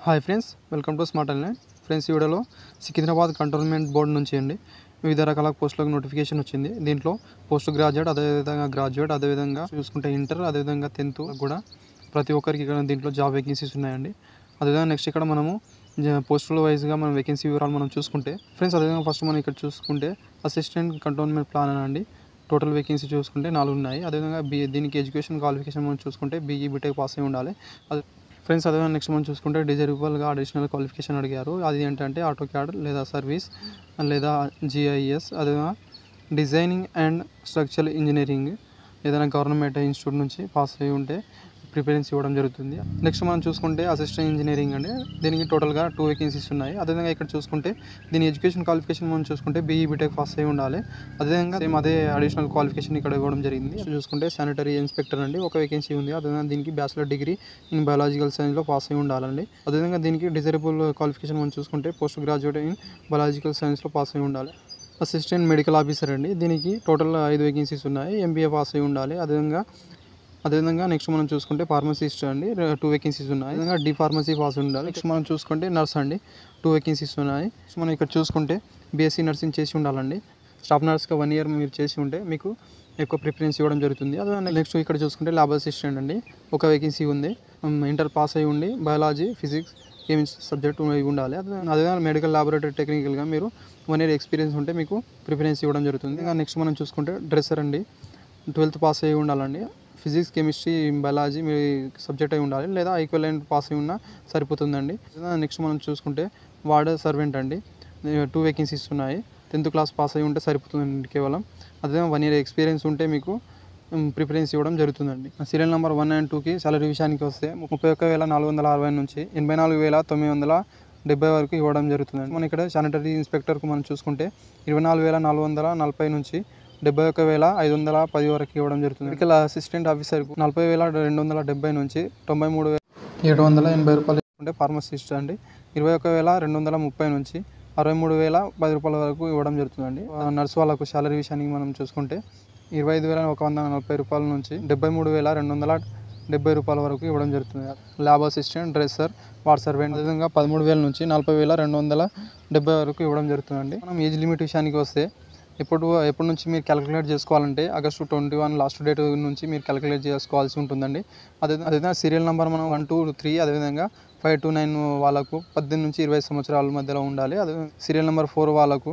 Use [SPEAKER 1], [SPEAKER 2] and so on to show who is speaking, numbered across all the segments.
[SPEAKER 1] hi friends welcome to smart online friends ఈ వీడియోలో Secunderabad cantonment board నుంచి అండి వివిధ రకాల పోస్టులకు నోటిఫికేషన్ వచ్చింది దీంట్లో పోస్ట్ గ్రాడ్యుయేట్ అదేవిధంగా గ్రాడ్యుయేట్ అదేవిధంగా చూసుకుంటే ఇంటర్ అదేవిధంగా టెన్త్ కూడా ప్రతి ఒక్కరికి ఇక్కడ దీంట్లో జాబ్ వేకెన్సీస్ ఉన్నాయండి అదేవిధంగా నెక్స్ట్ ఇక్కడ మనము పోస్టుల వైజ్గా మనం వేకెన్సీ వివరాలు మనం చూసుకుంటే ఫ్రెండ్స్ అదేవిధంగా ఫస్ట్ మనం ఇక్కడ చూసుకుంటే అసిస్టెంట్ కంటోన్మెంట్ ప్లాన్ అండి టోటల్ వేకెన్సీ చూసుకుంటే నాలుగు ఉన్నాయి అదేవిధంగా బి దీనికి ఎడ్యుకేషన్ క్వాలిఫికేషన్ మనం చూసుకుంటే బీఈ బీటెక్ పాస్ అయి ఉండాలి అది ఫ్రెండ్స్ అదే నెక్స్ట్ మనం చూసుకుంటే డిజర్వబుల్గా అడిషనల్ క్వాలిఫికేషన్ అడిగారు అది ఏంటంటే ఆటో క్యాడ్ లేదా సర్వీస్ లేదా జిఐఎస్ అదే డిజైనింగ్ అండ్ స్ట్రక్చరల్ ఇంజనీరింగ్ ఏదైనా గవర్నమెంట్ ఇన్స్టిట్యూట్ నుంచి పాస్ అయి ఉంటే ప్రిఫరెన్స్ ఇవ్వడం జరుగుతుంది నెక్స్ట్ మనం చూసుకుంటే అసిస్టెంట్ ఇంజనీరింగ్ అండి దీనికి టోటల్గా టూ వేకెన్సీస్ ఉన్నాయి అదేవిధంగా ఇక్కడ చూసుకుంటే దీని ఎడ్యుకేషన్ క్వాలిఫికేషన్ మనం చూసుకుంటే బీఈ బీటెక్ పాస్ అయి ఉండాలి అదేవిధంగా సేమ్ అదే అడిషనల్ క్వాలిఫికేషన్ ఇక్కడ ఇవ్వడం జరిగింది చూసుకుంటే శానిటరీ ఇన్స్పెక్టర్ అండి ఒక వేకెన్సీ ఉంది అదేవిధంగా దీనికి బ్యాచిలర్ డిగ్రీ ఇన్ బయాలజికల్ సైన్స్లో పాస్ అయి ఉండాలండి అదేవిధంగా దీనికి డిజరబుల్ క్వాలిఫికేషన్ మనం చూసుకుంటే పోస్ట్ గ్రాడ్యుయేట్ ఇన్ బయాలజికల్ సైన్స్లో పాస్ అయి ఉండాలి అసిస్టెంట్ మెడికల్ ఆఫీసర్ అండి దీనికి టోటల్ ఐదు వేకెన్సీస్ ఉన్నాయి ఎంబీఏ పాస్ అయి ఉండాలి అదేవిధంగా అదేవిధంగా నెక్స్ట్ మనం చూసుకుంటే ఫార్మసిస్ట్ అండి టూ వేకెన్సీస్ ఉన్నాయి అదేవిధంగా డి ఫార్మసీ పాస్ ఉండాలి నెక్స్ట్ మనం చూసుకుంటే నర్స్ అండి టూ వేకెన్సీస్ ఉన్నాయి నెక్స్ట్ మనం ఇక్కడ చూసుకుంటే బీఎస్సీ నర్సింగ్ చేసి ఉండాలండి స్టాఫ్ నర్స్గా వన్ ఇయర్ మీరు చేసి ఉంటే మీకు ఎక్కువ ప్రిఫరెన్స్ ఇవ్వడం జరుగుతుంది అదే నెక్స్ట్ ఇక్కడ చూసుకుంటే ల్యాబ్ అసిస్టెంట్ అండి ఒక వేకెన్సీ ఉంది ఇంటర్ పాస్ అయి ఉండి బయాలజీ ఫిజిక్స్ కెమిస్ట్రీ సబ్జెక్ట్ ఉండాలి అదే అదేవిధంగా మెడికల్ ల్యాబొరేటరీ టెక్నికల్గా మీరు వన్ ఇయర్ ఎక్స్పీరియన్స్ ఉంటే మీకు ప్రిఫరెన్స్ ఇవ్వడం జరుగుతుంది ఇంకా నెక్స్ట్ మనం చూసుకుంటే డ్రెస్సర్ అండి ట్వెల్త్ పాస్ అయి ఉండాలండి ఫిజిక్స్ కెమిస్ట్రీ బయాలజీ మీ సబ్జెక్ట్ అయి ఉండాలి లేదా ఈక్వలెంట్ పాస్ అయి ఉన్నా సరిపోతుందండి నెక్స్ట్ మనం చూసుకుంటే వార్డ్ సర్వెంట్ అండి టూ వేకెన్సీస్ ఉన్నాయి టెన్త్ క్లాస్ పాస్ అయి ఉంటే సరిపోతుందండి కేవలం అదే వన్ ఇయర్ ఎక్స్పీరియన్స్ ఉంటే మీకు ప్రిఫరెన్స్ ఇవ్వడం జరుగుతుందండి సీరియల్ నెంబర్ వన్ అండ్ టూకి సాలరీ విషయానికి వస్తే ముప్పై ఒక్క వేల నాలుగు వందల అరవై నుంచి ఎనభై నాలుగు వేల తొమ్మిది వందల డెబ్బై వరకు ఇవ్వడం జరుగుతుందండి మనం ఇక్కడ శానిటరీ ఇన్స్పెక్టర్కు మనం చూసుకుంటే ఇరవై నాలుగు వేల నాలుగు వందల నలభై నుంచి డెబ్బై ఒక వేల ఐదు వందల పది వరకు ఇవ్వడం జరుగుతుంది మెడికల్ అసిస్టెంట్ ఆఫీసర్కు నలభై వేల రెండు వందల డెబ్బై నుంచి తొంభై మూడు వేల ఏడు వందల ఎనభై రూపాయలు ఉంటే ఫార్మసిస్ట్ అండి ఇరవై ఒక వేల రెండు వందల ముప్పై నుంచి అరవై మూడు వేల పది రూపాయల వరకు ఇవ్వడం జరుగుతుందండి నర్స్ వాళ్ళకు శాలరీ విషయానికి మనం చూసుకుంటే ఇరవై ఐదు వేల ఒక వంద నలభై రూపాయల నుంచి డెబ్బై మూడు వేల రెండు వందల డెబ్బై రూపాయల వరకు ఇవ్వడం జరుగుతుంది lab assistant dresser ward servant విధంగా పదమూడు వేల నుంచి నలభై వేల రెండు వందల డెబ్బై వరకు ఇవ్వడం జరుగుతుందండి మనం ఏజ్ లిమిట్ విషయానికి వస్తే ఎప్పుడు ఎప్పటి నుంచి మీరు క్యాలిక్యులేట్ చేసుకోవాలంటే August twenty one last date నుంచి మీరు క్యాలిక్యులేట్ చేసుకోవాల్సి ఉంటుందండి అదే అదేవిధంగా సీరియల్ నెంబర్ మనం వన్ టూ త్రీ అదేవిధంగా ఫైవ్ టూ నైన్ వాళ్ళకు పద్దెనిమిది నుంచి ఇరవై సంవత్సరాల మధ్యలో ఉండాలి అదే సీరియల్ నెంబర్ ఫోర్ వాళ్ళకు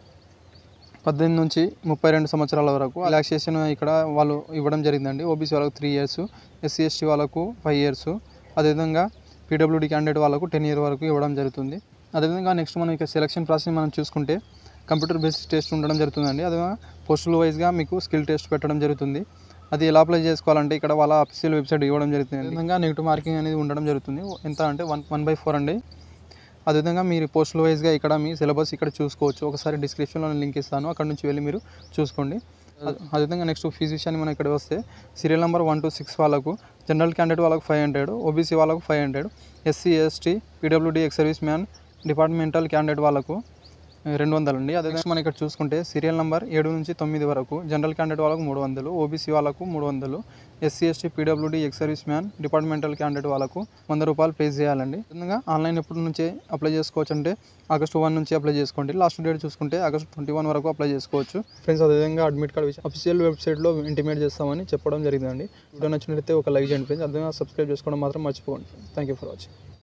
[SPEAKER 1] పద్దెనిమిది నుంచి ముప్పై రెండు సంవత్సరాల వరకు రిలాక్సేషన్ ఇక్కడ వాళ్ళు ఇవ్వడం జరిగిందండి ఓబీసీ వాళ్ళకు త్రీ ఇయర్స్ ఎస్సీ ఎస్టీ వాళ్ళకు ఫైవ్ ఇయర్స్ అదేవిధంగా పీడబ్ల్యూడీ క్యాండిడేట్ వాళ్ళకు టెన్ ఇయర్ వరకు ఇవ్వడం జరుగుతుంది అదేవిధంగా నెక్స్ట్ మనం ఇక సెలక్షన్ ప్రాసెస్ మనం చూసుకుంటే కంప్యూటర్ బేస్డ్ టెస్ట్ ఉండడం జరుగుతుందండి అదే పోస్టుల వైజ్గా మీకు స్కిల్ టెస్ట్ పెట్టడం జరుగుతుంది అది ఎలా అప్లై చేసుకోవాలంటే ఇక్కడ వాళ్ళ అఫీషియల్ వెబ్సైట్ ఇవ్వడం జరుగుతుంది విధంగా నెగిటివ్ మార్కింగ్ అనేది ఉండడం జరుగుతుంది ఎంత అంటే వన్ వన్ బై ఫోర్ అండి అదేవిధంగా మీరు పోస్టుల వైజ్గా ఇక్కడ మీ సిలబస్ ఇక్కడ చూసుకోవచ్చు ఒకసారి డిస్క్రిప్షన్లో లింక్ ఇస్తాను అక్కడ నుంచి వెళ్ళి మీరు చూసుకోండి అదేవిధంగా నెక్స్ట్ ఫీజు విషయాన్ని మనం ఇక్కడ వస్తే serial number one two six వాళ్ళకు జనరల్ క్యాండిడేట్ వాళ్ళకు ఫైవ్ హండ్రెడ్ ఓబీసీ వాళ్ళకు five hundred SC ST PWD ex service man departmental candidate వాళ్ళకు రెండు వందలు అండి అదే మనం ఇక్కడ చూసుకుంటే సీరియల్ నెంబర్ ఏడు నుంచి తొమ్మిది వరకు జనరల్ క్యాండిడేట్ వాళ్ళకు మూడు వందలు ఓబీసీ వాళ్ళకు మూడు వందలు SC ST PWD ex service man departmental candidate వాళ్ళకు వంద రూపాయలు పే చేయాలండి విధంగా ఆన్లైన్ ఎప్పటి నుంచే అప్లై చేసుకోవచ్చు అంటే ఆగస్టు వన్ నుంచి అప్లై చేసుకోండి లాస్ట్ డేట్ చూసుకుంటే ఆగస్ట్ ట్వంటీ వన్ వరకు అప్లై చేసుకోవచ్చు ఫ్రెండ్స్ అదేవిధంగా అడ్మిట్ కార్డ్ విషయం అఫీషియల్ వెబ్సైట్లో ఇంటిమేట్ చేస్తామని చెప్పడం జరిగిందండి వీడియో నచ్చినట్లయితే ఒక లైక్ చేయండి ఫ్రెండ్స్ అదేవిధంగా సబ్స్క్రైబ్ చేసుకోవడం మాత్రం మర్చిపోండి థ్యాంక్ యూ ఫర్ వాచింగ్